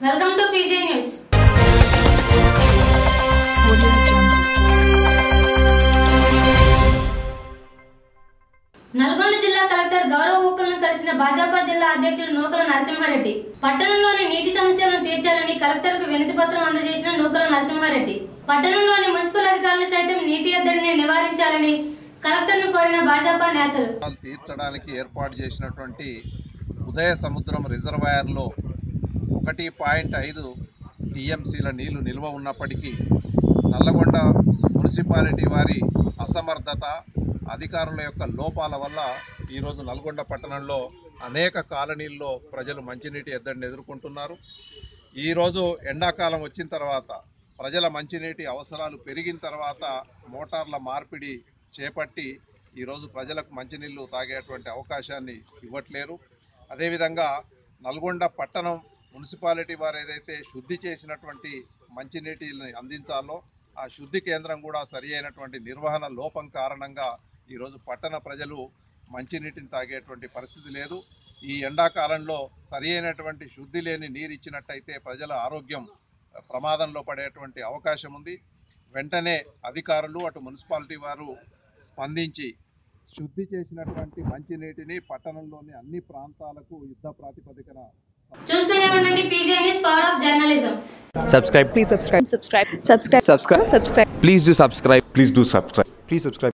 Welcome to PJ news Nalgonda జిల్లా collector గౌరవ ఉపలను కలిసిన భాజపా జిల్లా అధ్యక్షుడు నూకల నరసింహారెడ్డి పట్టణంలోని నీటి సమస్యలను తీర్చాలని కలెక్టర్కు వినతి పత్రం అందజేసిన నూకల నరసింహారెడ్డి పట్టణంలోని మున్సిపల్ అధికారులు సైతం నీటి ఎద్దడిని నివారించాలని కలెక్టర్ను కోరిన భాజపా నేతలు అవసరాలు తీర్చడానికి ఏర్పాటు చేసినటువంటి ఉదయ సముద్రం రిజర్వాయర్లో ఒకటి పాయింట్ ఐదు టీఎంసీల నీళ్లు నిల్వ ఉన్నప్పటికీ నల్లగొండ మున్సిపాలిటీ వారి అసమర్థత అధికారుల యొక్క లోపాల వల్ల ఈరోజు నల్గొండ పట్టణంలో అనేక కాలనీల్లో ప్రజలు మంచినీటి ఎద్దడిని ఎదుర్కొంటున్నారు ఈరోజు ఎండాకాలం వచ్చిన తర్వాత ప్రజల మంచినీటి అవసరాలు పెరిగిన తర్వాత మోటార్ల మార్పిడి చేపట్టి ఈరోజు ప్రజలకు మంచినీళ్ళు తాగేటువంటి అవకాశాన్ని ఇవ్వట్లేరు అదేవిధంగా నల్గొండ పట్టణం మున్సిపాలిటీ వారు ఏదైతే శుద్ధి చేసినటువంటి మంచినీటిని అందించాలో ఆ శుద్ధి కేంద్రం కూడా సరి అయినటువంటి నిర్వహణ లోపం కారణంగా ఈరోజు పట్టణ ప్రజలు మంచినీటిని తాగేటువంటి పరిస్థితి లేదు ఈ ఎండాకాలంలో సరి అయినటువంటి శుద్ధి లేని నీరు ఇచ్చినట్టయితే ప్రజల ఆరోగ్యం ప్రమాదంలో పడేటువంటి అవకాశం ఉంది వెంటనే అధికారులు అటు మున్సిపాలిటీ వారు స్పందించి శుద్ధి చేసినటువంటి మంచినీటిని పట్టణంలోని అన్ని ప్రాంతాలకు యుద్ధ ప్రాతిపదికన చూస్తూనే ఉండండి PJ news power of journalism subscribe Please subscribe. subscribe subscribe subscribe subscribe please do subscribe Please do subscribe. Please subscribe.